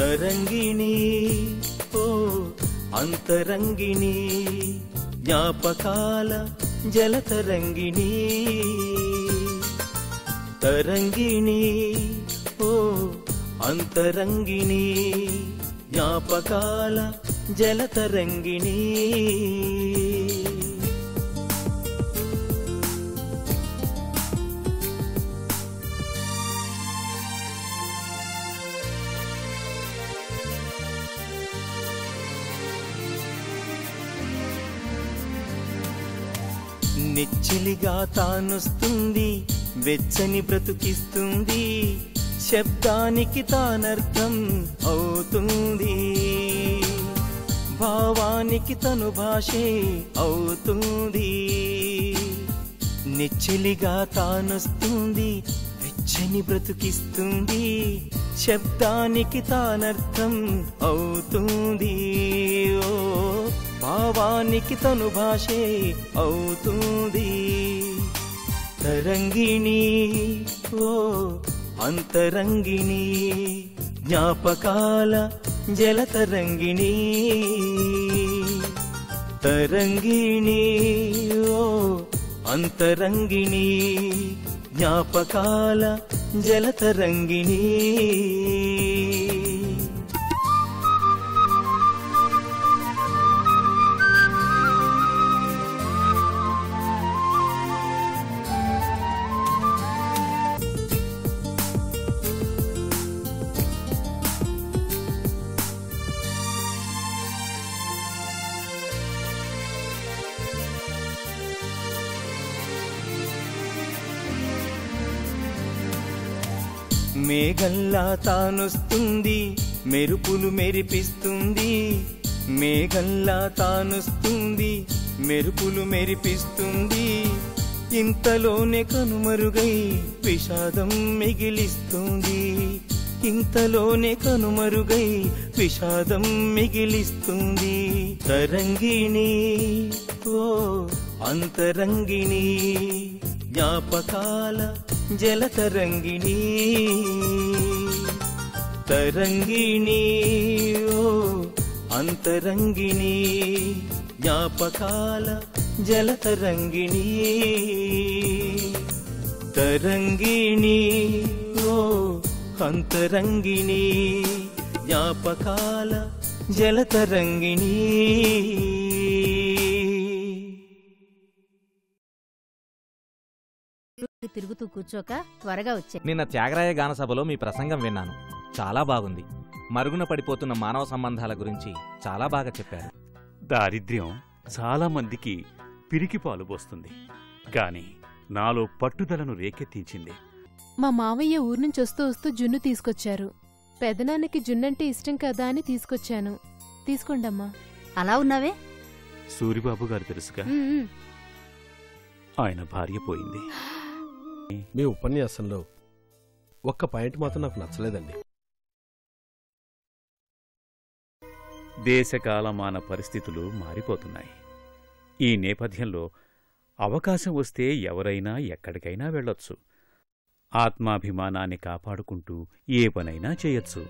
తరంగిణి ఓ అంతరంగిణి జ్ఞాపకాల జలతరంగిణి తరంగిణి ఓ అంతరంగిణి జ్ఞాపకాల జలతరంగిణి నెచ్చిలిగా తానొస్తుంది వెచ్చని బ్రతుకిస్తుంది శబ్దానికి తానర్థం అవుతుంది భావానికి తను భాషే అవుతుంది నెచ్చిలిగా తానొస్తుంది వెచ్చని బ్రతుకిస్తుంది శబ్దానికి తానర్థం అవుతుంది ఓ భావానికి తను భాషే అవుతుంది తరంగిణి ఓ అంతరంగిణి జ్ఞాపకాల జలతరంగిణి తరంగిణి ఓ అంతరంగిణి జ్ఞాపకాల జలతరంగిణి మేఘల్లా తానొస్తుంది మెరుపులు మెరిపిస్తుంది మేఘల్లా తానొస్తుంది మెరుపులు మెరిపిస్తుంది ఇంతలోనే కనుమరుగై విషాదం మిగిలిస్తుంది ఇంతలోనే కనుమరుగై విషాదం మిగిలిస్తుంది తరంగిణి ఓ అంతరంగిణి జ్ఞాపకాల జలతరంగిణి తరంగిణి ఓ అంతరంగిణి జ్ఞాపకాల జలతరంగిణి తరంగిణి ఓ అంతరంగిణి జ్ఞాపకాల జలతరంగిణి తిరుగుతూ కూర్చోక త్వరగా వచ్చే నిన్న త్యాగరాయ గాన సభలో మీ ప్రసంగం విన్నాను చాలా బాగుంది మరుగున పడిపోతున్న మానవ సంబంధాల గురించి చాలా బాగా చెప్పారు దారిద్ర్యం చాలా మందికి పిరికి పాలు పోస్తుంది గాని నాలో పట్టుదలను రేకెత్తించింది మా మావయ్య ఊరు నుంచి వస్తూ వస్తూ జున్ను తీసుకొచ్చారు పెదనాన్నకి జున్నంటే ఇష్టం కదా అని తీసుకొచ్చాను తీసుకోండమ్మా అలా ఉన్నావే సూరిబాబు గారు తెలుసుగా ఉమ్, ఉమ్. ఆయన భార్య పోయింది మీ ఉపన్యాసంలో ఒక్క పాయింట్ మాత్రం నాకు నచ్చలేదండి దేశకాలమాన పరిస్థితులు మారిపోతున్నాయి ఈ నేపథ్యంలో అవకాశం వస్తే ఎవరైనా ఎక్కడికైనా వెళ్ళొచ్చు ఆత్మాభిమానాన్ని కాపాడుకుంటూ ఏ పనైనా చేయొచ్చు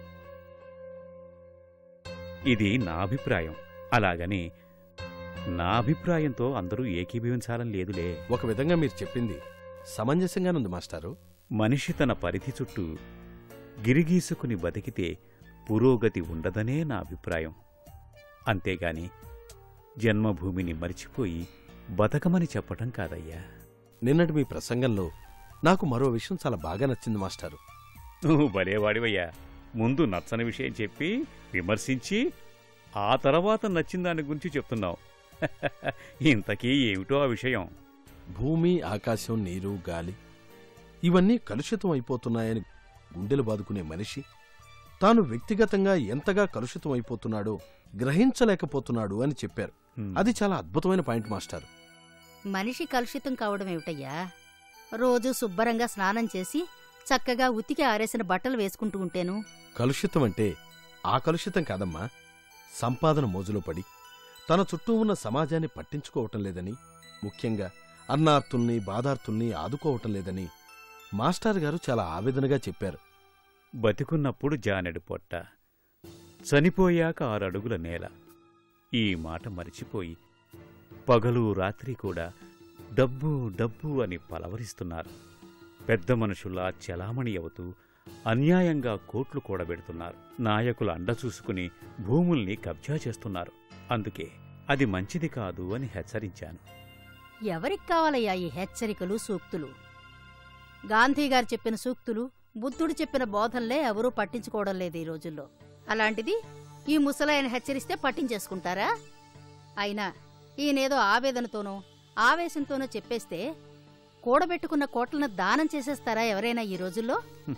ఇది నా అభిప్రాయం అలాగని నా అభిప్రాయంతో అందరూ ఏకీభవించాలని లేదులే ఒక విధంగా మీరు చెప్పింది సమంజసంగానుంది మాస్టారు మనిషి తన పరిధి చుట్టూ గిరిగీసుకుని బతికితే పురోగతి ఉండదనే నా అభిప్రాయం అంతేగాని జన్మభూమిని మరిచిపోయి బతకమని చెప్పటం కాదయ్యా నిన్నటి మీ ప్రసంగంలో నాకు మరో విషయం చాలా బాగా నచ్చింది మాస్టారు నువ్వు భలేవాడివయ్యా ముందు నచ్చని విషయం చెప్పి విమర్శించి ఆ తర్వాత నచ్చిన దాని గురించి చెప్తున్నావు ఇంతకీ ఏమిటో ఆ విషయం భూమి ఆకాశం నీరు గాలి ఇవన్నీ కలుషితం అయిపోతున్నాయని గుండెలు బాదుకునే మనిషి తాను వ్యక్తిగతంగా ఎంతగా కలుషితం అయిపోతున్నాడో గ్రహించలేకపోతున్నాడు అని చెప్పారు హ్మ్. అది చాలా అద్భుతమైన పాయింట్ మాస్టారు మనిషి కలుషితం కావడం ఏమిటయ్యా రోజు శుభ్రంగా స్నానం చేసి చక్కగా ఉతికి ఆరేసిన బట్టలు వేసుకుంటూ ఉంటేను కలుషితం అంటే ఆ కలుషితం కాదమ్మా సంపాదన మోజులో పడి తన చుట్టూ ఉన్న సమాజాన్ని పట్టించుకోవటం లేదని ముఖ్యంగా అన్నార్తుల్ని బాధార్తుల్ని ఆదుకోవటం లేదని మాస్టర్ గారు చాలా ఆవేదనగా చెప్పారు బతికున్నప్పుడు జానెడు పొట్ట చనిపోయాక ఆరడుగుల నేల ఈ మాట మరిచిపోయి పగలు రాత్రి కూడా డబ్బు డబ్బు అని పలవరిస్తున్నారు పెద్ద మనుషుల్లా చలామణి అవుతూ అన్యాయంగా కోట్లు కూడబెడుతున్నారు నాయకుల అండ చూసుకుని భూముల్ని కబ్జా చేస్తున్నారు అందుకే అది మంచిది కాదు అని హెచ్చరించాను ఎవరికి కావాలయ్యా ఈ హెచ్చరికలు సూక్తులు గాంధీ గారు చెప్పిన సూక్తులు బుద్ధుడు చెప్పిన బోధనలే ఎవరూ పట్టించుకోవడం లేదు ఈ రోజుల్లో అలాంటిది ఈ ముసలాయన హెచ్చరిస్తే పట్టించేసుకుంటారా అయినా ఈయనేదో ఆవేదనతోనో ఆవేశంతోనో చెప్పేస్తే కూడబెట్టుకున్న కోట్లను దానం చేసేస్తారా ఎవరైనా ఈ రోజుల్లో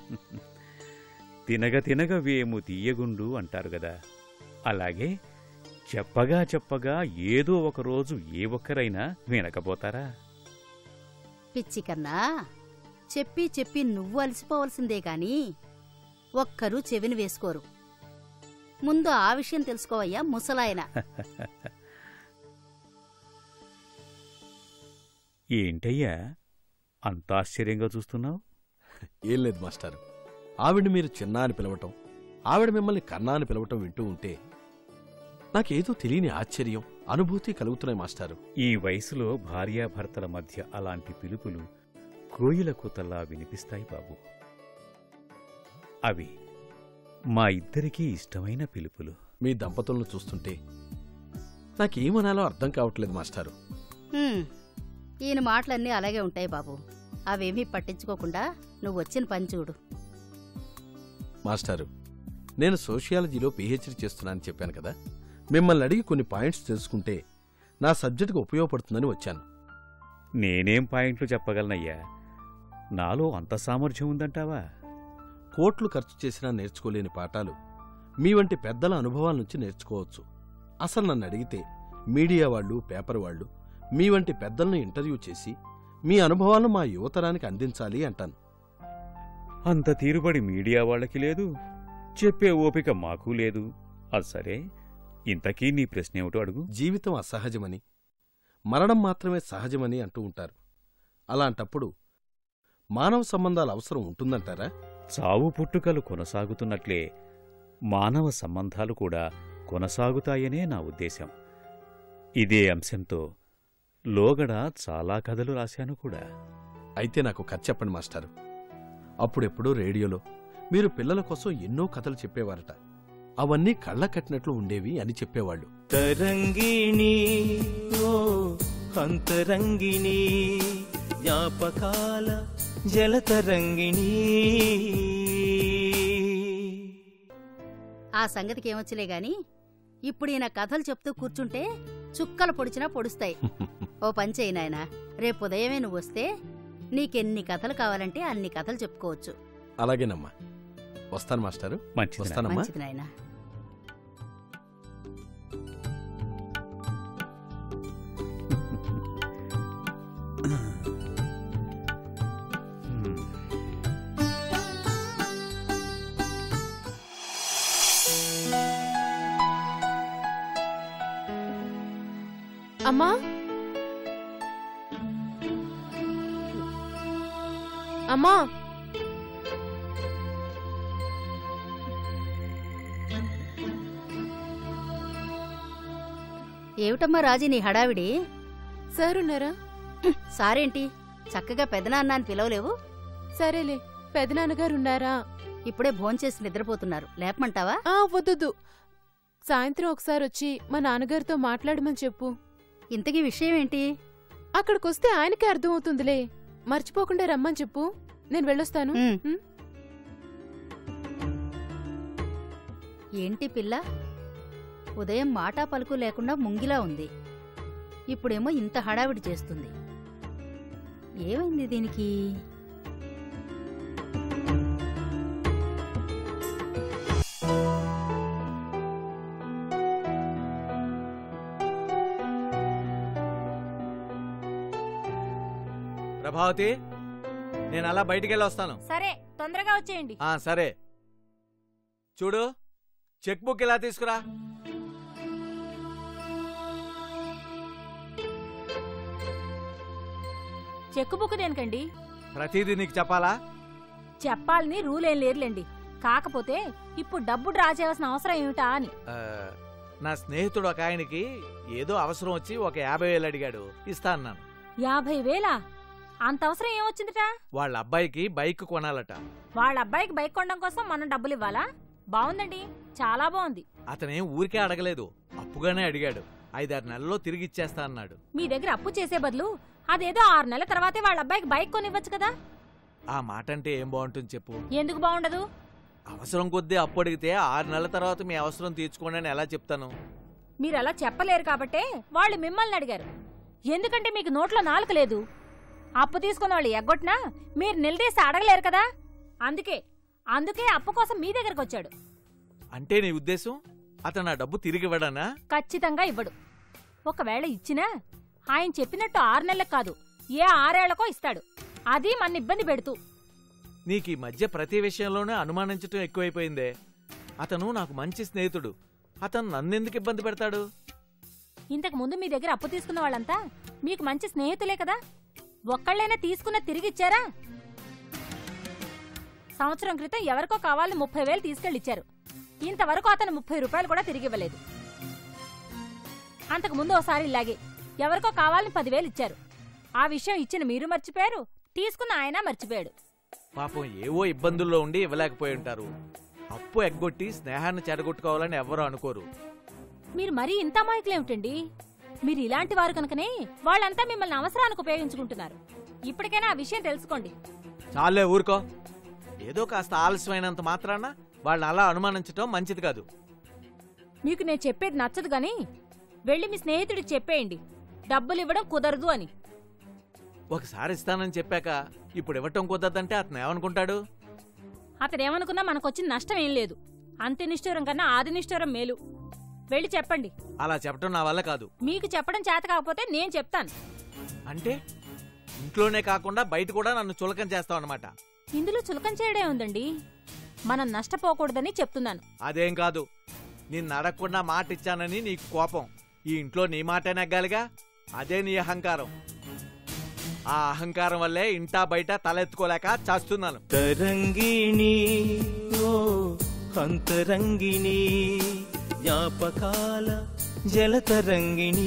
తినగ తినగ వేము తీయగుండు అంటారు గదా అలాగే చెప్పగా చెప్పగా ఏదో ఒక రోజు ఏ ఒక్కరైనా వినకపోతారా పిచ్చి కన్నా చెప్పి చెప్పి నువ్వు అలసిపోవలసిందే గాని ఒక్కరూ చెవిని వేసుకోరు ముందు ఆ విషయం తెలుసుకోవయ్యా ముసలాయన ఏంటయ్యా అంత ఆశ్చర్యంగా చూస్తున్నావు ఏం లేదు మాస్టారు ఆవిడ మీరు చిన్న అని పిలవటం ఆవిడ మిమ్మల్ని కన్నా అని పిలవటం వింటూ ఉంటే నాకేదో తెలియని ఆశ్చర్యం అనుభూతి కలుగుతున్నాయి మాస్టారు ఈ వయసులో భార్యాభర్తల మధ్య అలాంటి పిలుపులు కోయిల కూతల్లా వినిపిస్తాయి బాబు అవి మా ఇద్దరికీ ఇష్టమైన పిలుపులు మీ దంపతులను చూస్తుంటే నాకేమనాలో అర్థం కావట్లేదు మాస్టారు హ్మ్, ఈయన మాటలన్నీ అలాగే ఉంటాయి బాబు అవేమీ పట్టించుకోకుండా నువ్వు వచ్చిన పని చూడు మాస్టారు నేను సోషియాలజీలో పిహెచ్డి చేస్తున్నానని చెప్పాను కదా మిమ్మల్ని అడిగి కొన్ని పాయింట్స్ తెలుసుకుంటే నా సబ్జెక్టుకు ఉపయోగపడుతుందని వచ్చాను నేనేం పాయింట్లు చెప్పగలనయ్యా నాలో అంత సామర్థ్యం ఉందంటావా కోట్లు ఖర్చు చేసినా నేర్చుకోలేని పాఠాలు మీ వంటి పెద్దల అనుభవాల నుంచి నేర్చుకోవచ్చు అసలు నన్ను అడిగితే మీడియా వాళ్ళు పేపర్ వాళ్ళు మీ వంటి పెద్దలను ఇంటర్వ్యూ చేసి మీ అనుభవాలను మా యువతరానికి అందించాలి అంటాను అంత తీరుబడి మీడియా వాళ్ళకి లేదు చెప్పే ఓపిక మాకు లేదు అది సరే ఇంతకీ నీ ప్రశ్న ఏమిటో అడుగు జీవితం అసహజమని మరణం మాత్రమే సహజమని అంటూ ఉంటారు అలాంటప్పుడు మానవ సంబంధాల అవసరం ఉంటుందంటారా చావు పుట్టుకలు కొనసాగుతున్నట్లే మానవ సంబంధాలు కూడా కొనసాగుతాయనే నా ఉద్దేశం ఇదే అంశంతో లోగడ చాలా కథలు రాశాను కూడా అయితే నాకు కథ చెప్పండి మాస్టారు అప్పుడెప్పుడో రేడియోలో మీరు పిల్లల కోసం ఎన్నో కథలు చెప్పేవారట అవన్నీ కళ్ళ కట్టినట్లు ఉండేవి అని చెప్పేవాళ్ళు తరంగిణి ఓ అంతరంగిణి జ్ఞాపకాల జలతరంగిణి ఆ సంగతికి ఏమొచ్చులే గాని ఇప్పుడు ఈయన కథలు చెప్తూ కూర్చుంటే చుక్కలు పొడిచినా పొడుస్తాయి ఓ పని చేయి నాయనా రేపు ఉదయమే నువ్వు వస్తే నీకెన్ని కథలు కావాలంటే అన్ని కథలు చెప్పుకోవచ్చు అలాగేనమ్మా వస్తాను మాస్టారు మంచిది నాన్న. వస్తానమ్మా మంచిది నాయనా హ్మ్. అమ్మా అమ్మా ఏమిటమ్మా రాజీ నీ హడావిడి సార్ ఉన్నారా సారేంటి చక్కగా పెదనాన్న అని పిలవలేవు సరేలే పెదనాన్నగారు ఉన్నారా ఇప్పుడే భోంచేసి నిద్రపోతున్నారు లేపమంటావా ఆ వద్దొద్దు సాయంత్రం ఒకసారి వచ్చి మా నాన్నగారితో మాట్లాడమని చెప్పు ఇంతకీ విషయం ఏంటి అక్కడికొస్తే ఆయనకే అర్థమవుతుందిలే మర్చిపోకుండా రమ్మని చెప్పు నేను వెళ్ళొస్తాను ఉమ్. ఉమ్. ఏంటి పిల్ల ఉదయం మాటా పలుకు లేకుండా ముంగిలా ఉంది ఇప్పుడేమో ఇంత హడావిడి చేస్తుంది ఏమైంది దీనికి ప్రభావతి నేను అలా బయటికి వెళ్ళి వస్తాను సరే తొందరగా వచ్చేయండి ఆ సరే చూడు చెక్ బుక్ ఇలా తీసుకురా చెక్ బుక్ దేనికండి ప్రతిదీ నీకు చెప్పాలా చెప్పాలని రూల్ ఏం లేదులేండి కాకపోతే ఇప్పుడు డబ్బు డ్రా చేయాల్సిన అవసరం ఏమిటా అని ఆ, నా స్నేహితుడు ఒక ఆయనకి ఏదో అవసరం వచ్చి ఒక యాభై వేలు అడిగాడు ఇస్తా అన్నాను యాభై వేలా అంత అవసరం ఏమొచ్చిందిట వాళ్ళ అబ్బాయికి బైక్ కొనాలట వాళ్ళ అబ్బాయికి బైక్ కొనడం కోసం మనం డబ్బులు ఇవ్వాలా బాగుందండి చాలా బాగుంది అతనేం ఊరికే అడగలేదు అప్పుగానే అడిగాడు ఐదారు నెలల్లో తిరిగి ఇచ్చేస్తా అన్నాడు మీ దగ్గర అప్పు చేసే బదులు అదేదో ఆరు నెలల తర్వాతే వాళ్ళ అబ్బాయికి బైక్ కొనివ్వచ్చు కదా ఆ మాట అంటే ఏం బాగుంటుంది చెప్పు ఎందుకు బాగుండదు అవసరం కొద్దీ అప్పు అడిగితే ఆరు నెలల తర్వాత మీ అవసరం తీర్చుకోండి అని ఎలా చెప్తాను మీరు అలా చెప్పలేరు కాబట్టే వాళ్ళు మిమ్మల్ని అడిగారు ఎందుకంటే మీకు నోట్లో నాలుక లేదు అప్పు తీసుకున్న వాళ్ళు ఎగ్గొట్టినా మీరు నిలదీసి అడగలేరు కదా అందుకే అందుకే అప్పు కోసం మీ దగ్గరకు వచ్చాడు అంటే నీ ఉద్దేశం అతను ఆ డబ్బు తిరిగి ఇవ్వడానా ఖచ్చితంగా ఇవ్వడు ఒకవేళ ఇచ్చినా ఆయన చెప్పినట్టు ఆరు నెలలకు కాదు ఏ ఆరేళ్లకో ఇస్తాడు అది మన ఇబ్బంది పెడుతూ నీకు ఈ మధ్య ప్రతి విషయంలోనే అనుమానించటం ఎక్కువైపోయిందే అతను నాకు మంచి స్నేహితుడు అతను నన్నెందుకు ఇబ్బంది పెడతాడు ఇంతకు ముందు మీ దగ్గర అప్పు తీసుకున్న వాళ్ళంతా మీకు మంచి స్నేహితులే కదా ఒక్కళ్ళైనా తీసుకున్న తిరిగిచ్చారా సంవత్సరం క్రితం ఎవరికో కావాలని ముప్పై వేలు తీసుకెళ్ళిచ్చారు ఇంతవరకు అతను ముప్పై రూపాయలు కూడా తిరిగి ఇవ్వలేదు అంతకు ముందు ఒకసారి ఇలాగే ఎవరికో కావాలని పదివేలు ఇచ్చారు ఆ విషయం ఇచ్చిన మీరు మర్చిపోయారు తీసుకున్న ఆయన మర్చిపోయాడు పాపం ఏవో ఇబ్బందుల్లో ఉండి ఇవ్వలేకపోయి ఉంటారు అప్పు ఎగ్గొట్టి స్నేహాన్ని చెడగొట్టుకోవాలని ఎవ్వరూ అనుకోరు మీరు మరీ ఇంత అమాయకులేమిటండి మీరు ఇలాంటి వారు కనుకనే వాళ్ళంతా మిమ్మల్ని అవసరానికి ఉపయోగించుకుంటున్నారు ఇప్పటికైనా ఆ విషయం తెలుసుకోండి చాలే ఊరుకో ఏదో కాస్త ఆలస్యమైనంత మాత్రాన వాళ్ళని అలా అనుమానించటం మంచిది కాదు మీకు నేను చెప్పేది నచ్చదు గాని వెళ్ళి మీ స్నేహితుడికి చెప్పేయండి డబ్బులు ఇవ్వడం కుదరదు అని ఒకసారి ఇస్తానని చెప్పాక ఇప్పుడు ఇవ్వటం కుదరదంటే అతను ఏమనుకుంటాడు అతను ఏమనుకున్నా మనకొచ్చిన నష్టం ఏం లేదు అంత్య నిష్ఠూరం కన్నా ఆది నిష్ఠూరం మేలు వెళ్ళి చెప్పండి అలా చెప్పటం నా వల్ల కాదు మీకు చెప్పడం చేత కాకపోతే నేను చెప్తాను అంటే ఇంట్లోనే కాకుండా బయట కూడా నన్ను చులకం చేస్తావు అనమాట ఇందులో చులకం చేయడే ఉందండి మనం నష్టపోకూడదని చెప్తున్నాను అదేం కాదు నిన్ను అడగకుండా మాట ఇచ్చానని నీకు కోపం ఈ ఇంట్లో నీ మాటే నెగ్గాలిగా అదే నీ అహంకారం ఆ అహంకారం వల్లే ఇంటా బయట తలెత్తుకోలేక చేస్తున్నాను తరంగిణి ఓ అంతరంగిణి జ్ఞాపకాల జలతరంగిణి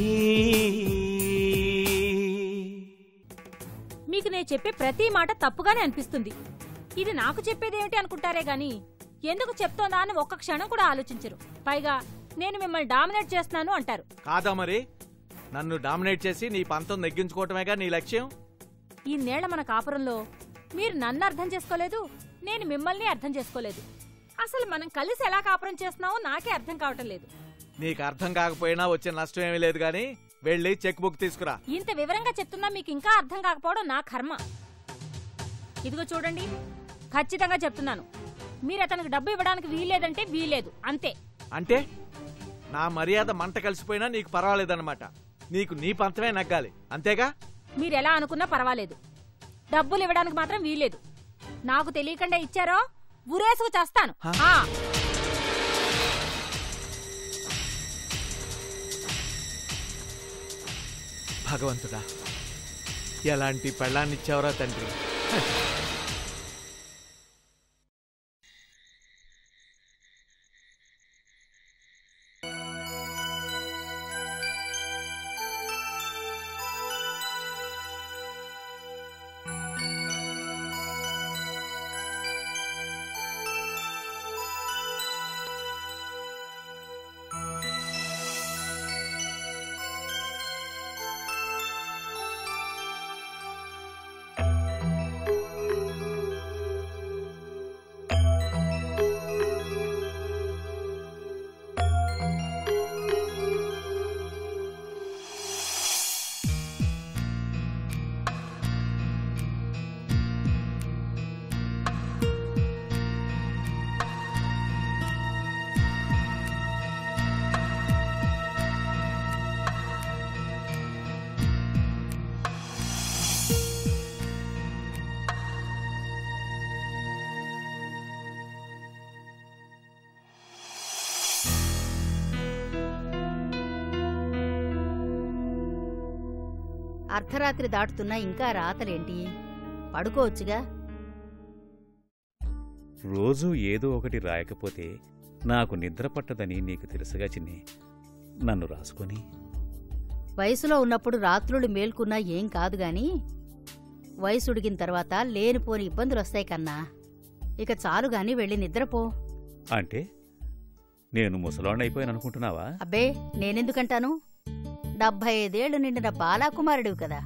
మీకు నేను చెప్పే ప్రతి మాట తప్పుగానే అనిపిస్తుంది ఇది నాకు చెప్పేదేమిటి అనుకుంటారే గాని ఎందుకు చెప్తోందా అని ఒక్క క్షణం కూడా ఆలోచించరు పైగా నేను మిమ్మల్ని డామినేట్ చేస్తున్నాను అంటారు కాదా మరి నన్ను డామినేట్ చేసి నీ పంతం నెగ్గించుకోవటమేగా నీ లక్ష్యం ఇన్నేళ్ల మన కాపురంలో మీరు నన్ను అర్థం చేసుకోలేదు నేను మిమ్మల్ని అర్థం చేసుకోలేదు అసలు మనం కలిసి ఎలా కాపురం చేస్తున్నామో నాకే అర్థం కావటం లేదు నీకు అర్థం కాకపోయినా వచ్చే నష్టం ఏమీ లేదు గాని వెళ్ళి చెక్ బుక్ తీసుకురా ఇంత వివరంగా చెప్తున్నా మీకు ఇంకా అర్థం కాకపోవడం నా కర్మ ఇదిగో చూడండి ఖచ్చితంగా చెప్తున్నాను మీరు అతనికి డబ్బు ఇవ్వడానికి వీల్లేదంటే వీల్లేదు అంతే అంటే నా మర్యాద మంట కలిసిపోయినా నీకు పర్వాలేదన్నమాట నీకు నీ పంతమే నగ్గాలి అంతేగా మీరు ఎలా అనుకున్నా పర్వాలేదు డబ్బులు ఇవ్వడానికి మాత్రం వీల్లేదు నాకు తెలియకుండా ఇచ్చారో ఉరేసుకు చేస్తాను హా? ఆ, భగవంతుడా ఎలాంటి పెళ్ళాన్నిచ్చావురా తండ్రి అర్ధరాత్రి దాటుతున్నా ఇంకా రాతలేంటి పడుకోవచ్చుగా రోజూ ఏదో ఒకటి రాయకపోతే నాకు నిద్ర పట్టదని నీకు తెలుసుగా చిన్ని నన్ను రాసుకొని వయసులో ఉన్నప్పుడు రాత్రులు మేల్కున్నా ఏం కాదు గాని వయసు ఉడిగిన తర్వాత లేనిపోని ఇబ్బందులు వస్తాయి కన్నా ఇక చాలు గాని వెళ్ళి నిద్రపో అంటే నేను ముసలాన్నైపోయాను అనుకుంటున్నావా అబ్బే నేనెందుకంటాను డెబ్భై ఐదేళ్లు నిండిన బాలాకుమారుడివి కదా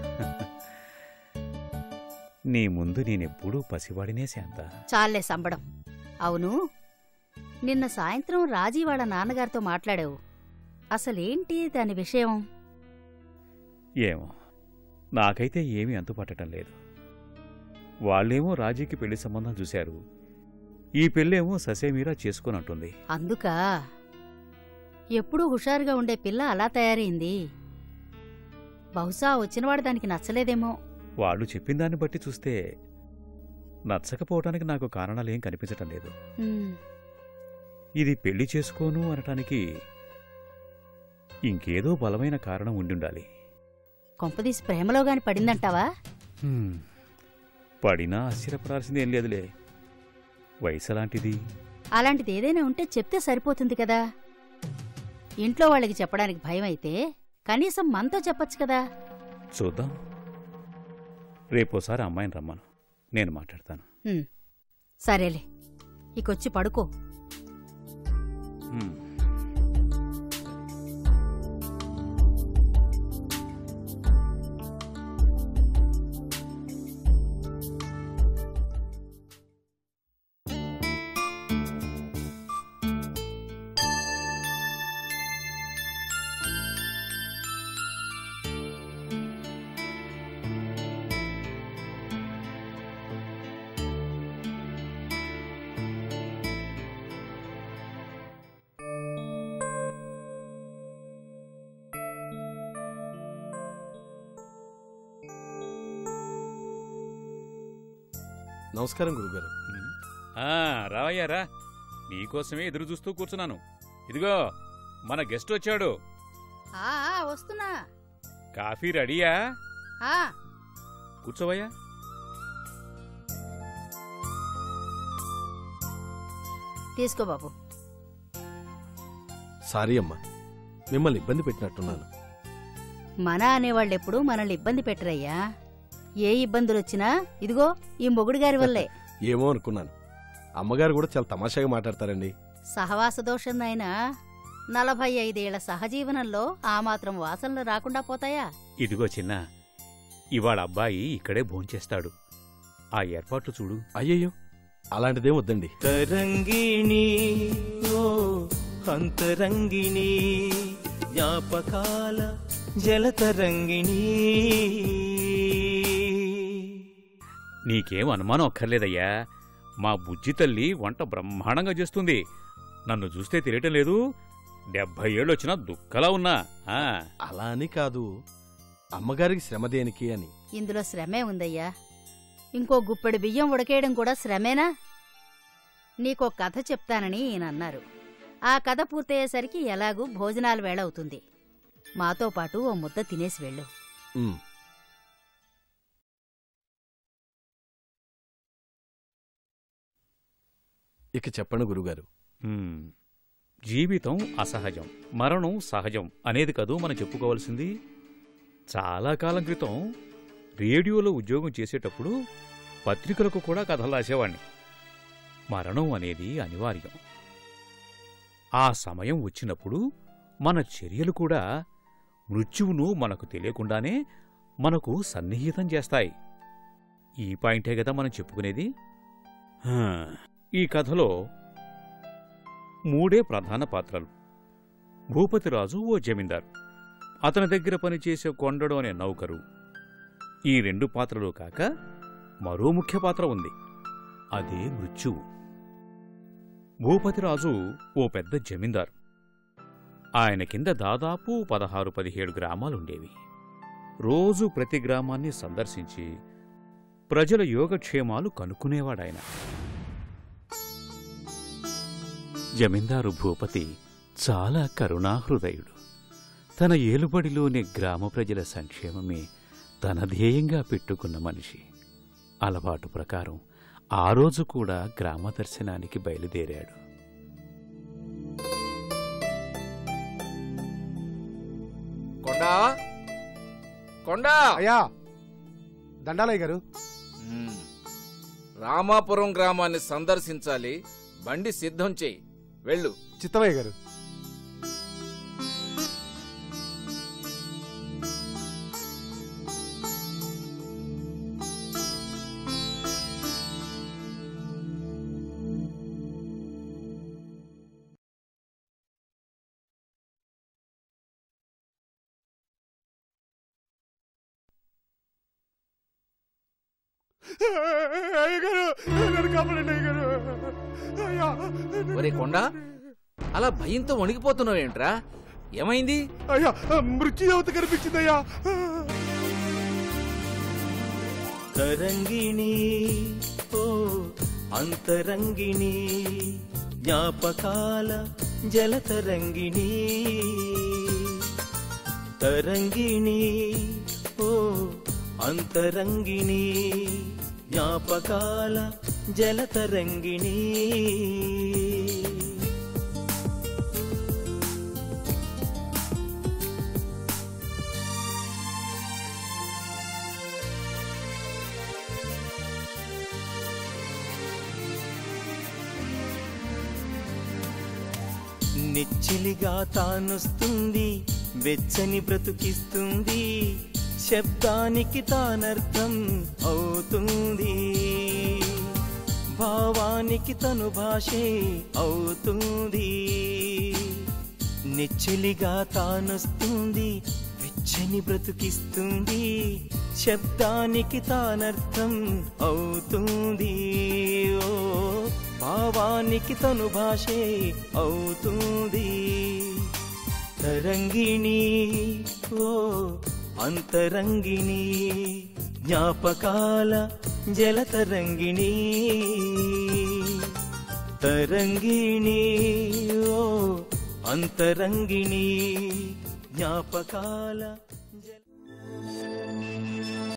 నీ ముందు నేనెప్పుడూ పసివాడినే శాంత చాలే సంబడం అవును నిన్న సాయంత్రం రాజీ వాళ్ళ నాన్నగారితో మాట్లాడావు అసలేంటి దాని విషయం ఏమో నాకైతే ఏమీ అంతుపట్టడం లేదు వాళ్ళేమో రాజీకి పెళ్లి సంబంధం చూశారు ఈ పెళ్ళేమో ససేమీరా చేసుకోనంటుంది అందుకా ఎప్పుడూ హుషారుగా ఉండే పిల్ల అలా తయారైంది బహుశా వచ్చినవాడు దానికి నచ్చలేదేమో వాళ్ళు చెప్పిన దాన్ని బట్టి చూస్తే నచ్చకపోవటానికి నాకు కారణాలేం కనిపించటం లేదు ఉమ్, ఇది పెళ్లి చేసుకోను అనటానికి ఇంకేదో బలమైన కారణం ఉండుండాలి కొంపదీసి ప్రేమలో గాని పడిందంటావా హ్మ్. పడినా ఆశ్చర్యపడాల్సింది ఏం లేదులే వయసు అలాంటిది అలాంటిది ఏదైనా ఉంటే చెప్తే సరిపోతుంది కదా ఇంట్లో వాళ్ళకి చెప్పడానికి భయం అయితే కనీసం మనతో చెప్పొచ్చు కదా చూద్దాం రేపోసారి అమ్మాయిని రమ్మను నేను మాట్లాడతాను ఉమ్, సరేలే ఇకొచ్చి పడుకో హ్మ్. నమస్కారం గురుగారు ఆ, రావయ్యా రా నీకోసమే ఎదురు చూస్తూ కూర్చున్నాను ఇదిగో మన గెస్ట్ వచ్చాడు ఆ ఆ, వస్తున్నా కాఫీ రెడీయా ఆ కూర్చోవయ్యా తీసుకో బాబు సారీ అమ్మా మిమ్మల్ని ఇబ్బంది పెట్టినట్టున్నాను మన అనేవాళ్ళెప్పుడు మనల్ని ఇబ్బంది పెట్టరయ్యా ఏ ఇబ్బందులొచ్చినా ఇదిగో ఈ మొగుడు గారి వల్లే ఏమో అనుకున్నాను అమ్మగారు కూడా చాలా తమాషాగా మాట్లాడతారండి సహవాస దోషం నాయనా నలభై ఐదేళ్ల సహజీవనంలో ఆ మాత్రం వాసనలు రాకుండా పోతాయా ఇదిగో చిన్న ఇవాళ అబ్బాయి ఇక్కడే భోంచేస్తాడు ఆ ఏర్పాట్లు చూడు అయ్యయ్యో అలాంటిదేం వద్దండి తరంగిణి ఓ అంతరంగిణి జ్ఞాపకాల జలతరంగిణి నీకేం అనుమానం అక్కర్లేదయ్యా మా బుజ్జి తల్లి వంట బ్రహ్మాండంగా చేస్తుంది నన్ను చూస్తే తెలియటం లేదు డెబ్భై ఏళ్ళొచ్చినా దుఃఖలా ఉన్నా ఆ అలా అని కాదు అమ్మగారికి శ్రమ దేనికి అని ఇందులో శ్రమే ఉందయ్యా ఇంకో గుప్పెడు బియ్యం ఉడకేయడం కూడా శ్రమేనా నీకో కథ చెప్తానని ఈయన అన్నారు ఆ కథ పూర్తయ్యేసరికి ఎలాగూ భోజనాల వేళ అవుతుంది మాతో పాటు ఓ ముద్ద తినేసి వెళ్ళు ఉమ్, ఇక చెప్పండి గురుగారు హ్మ్. జీవితం అసహజం మరణం సహజం అనేది కదూ మనం చెప్పుకోవాల్సింది చాలా కాలం క్రితం రేడియోలో ఉద్యోగం చేసేటప్పుడు పత్రికలకు కూడా కథలు రాసేవాణ్ణి మరణం అనేది అనివార్యం ఆ సమయం వచ్చినప్పుడు మన చర్యలు కూడా మృత్యువును మనకు తెలియకుండానే మనకు సన్నిహితం చేస్తాయి ఈ పాయింటే కదా మనం చెప్పుకునేది హా, ఈ కథలో మూడే ప్రధాన పాత్రలు భూపతిరాజు ఓ జమీందారు అతని దగ్గర పనిచేసే కొండడు అనే నౌకరు ఈ రెండు పాత్రలు కాక మరో ముఖ్య పాత్ర ఉంది అదే మృత్యువు భూపతిరాజు ఓ పెద్ద జమీందారు ఆయన కింద దాదాపు పదహారు పదిహేడు గ్రామాలుండేవి రోజు ప్రతి గ్రామాన్ని సందర్శించి ప్రజల యోగక్షేమాలు కనుక్కునేవాడాయన జమీందారు భూపతి చాలా కరుణాహృదయుడు తన ఏలుబడిలోని గ్రామ ప్రజల సంక్షేమమే తన ధ్యేయంగా పెట్టుకున్న మనిషి అలవాటు ప్రకారం ఆ రోజు కూడా గ్రామ దర్శనానికి బయలుదేరాడు కొండా కొండా అయ్యా దండాలయ్య గారు మ్మ్. రామాపురం గ్రామాన్ని సందర్శించాలి బండి సిద్ధం చేయి వెళ్ళు చిత్తమయ్య గారు ఒరే కొండా అలా భయంతో వణికిపోతున్నావు ఏంట్రా ఏమైంది అయ్యా మృత్యుదేవత కనిపించిందయ్యా తరంగిణి ఓ అంతరంగిణి జ్ఞాపకాల జలతరంగిణి తరంగిణి ఓ అంతరంగిణి జ్ఞాపకాల జలతరంగిణి నెచ్చిలిగా తానొస్తుంది వెచ్చని బ్రతుకిస్తుంది శబ్దానికి తానర్థం అవుతుంది భావానికి తను భాషే అవుతుంది నెచ్చిలిగా తానొస్తుంది వెచ్చని బ్రతుకిస్తుంది శబ్దానికి తానర్థం అవుతుంది ఓ భావానికి తను భాషే అవుతుంది తరంగిణి ఓ అంతరంగిణి జ్ఞాపకాల జలతరంగిణి తరంగిణి ఓ అంతరంగిణి జ్ఞాపకాల